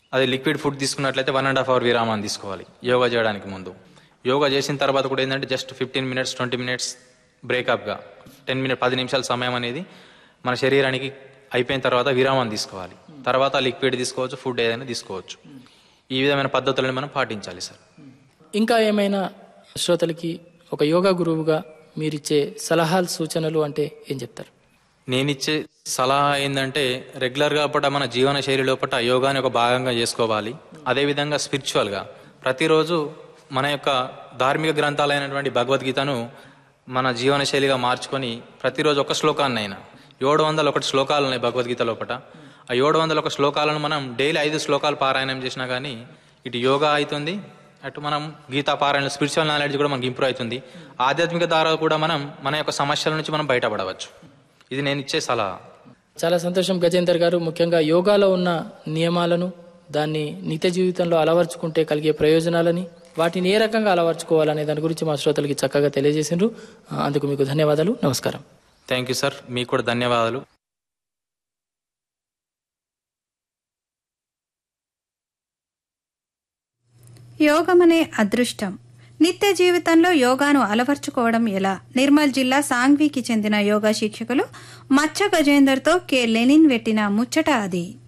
అది liquid food తీసుకున్నట్లయితే one and half hour విరామాన్ని తీసుకోవాలి యోగా చేయడానికి ముందు యోగా చేసిన తర్వాత కూడా ఏంటంటే just fifteen minutes twenty minutes బ్రేకప్గా టెన్ మినిట్ పది నిమిషాల సమయం అనేది మన శరీరానికి అయిపోయిన తర్వాత విరామం తీసుకోవాలి తర్వాత లిక్విడ్ తీసుకోవచ్చు ఫుడ్ ఏదైనా తీసుకోవచ్చు ఈ విధమైన పద్ధతులను మనం పాటించాలి సార్ ఇంకా ఏమైనా శ్రోతలకి ఒక యోగా గురువుగా మీరిచ్చే సలహాలు సూచనలు అంటే ఏం చెప్తారు నేనిచ్చే సలహా ఏంటంటే రెగ్యులర్గా పట మన జీవన శైలి లోపల యోగాని ఒక భాగంగా చేసుకోవాలి అదేవిధంగా స్పిరిచువల్గా ప్రతిరోజు మన యొక్క ధార్మిక గ్రంథాలైనటువంటి భగవద్గీతను మన జీవన శైలిగా మార్చుకొని ప్రతిరోజు ఒక శ్లోకాన్ని అయినా ఏడు వందల ఒకటి శ్లోకాలు ఉన్నాయి భగవద్గీత లోపల ఆ ఏడు వందల ఒక శ్లోకాలను మనం డైలీ ఐదు శ్లోకాలు పారాయణం చేసినా కానీ ఇటు యోగా అవుతుంది అటు మనం గీతా పారాయణ స్పిరిచువల్ నాలెడ్జ్ కూడా మనకి ఇంప్రూవ్ అవుతుంది ఆధ్యాత్మిక ద్వారా కూడా మనం మన యొక్క సమస్యల నుంచి మనం బయటపడవచ్చు ఇది నేను ఇచ్చే సలహా చాలా సంతోషం గజేందర్ గారు ముఖ్యంగా యోగాలో ఉన్న నియమాలను దాన్ని నిత్య జీవితంలో అలవర్చుకుంటే కలిగే ప్రయోజనాలని వాటిని ఏ రకంగా అలవర్చుకోవాలనే దాని గురించి మా శ్రోతలకి చక్కగా తెలియజేసిండ్రు ఆ, అందుకు మీకు ధన్యవాదాలు నమస్కారం థ్యాంక్ యూ సార్ మీకు కూడా ధన్యవాదాలు యోగమనే అదృష్టం నిత్య జీవితంలో యోగాను అలవర్చుకోవడం ఎలా నిర్మల్ జిల్లా సాంగ్వీకి చెందిన యోగా శిక్షకులు మచ్చ గజేందర్తో కె లెనిన్ పెట్టిన ముచ్చట అది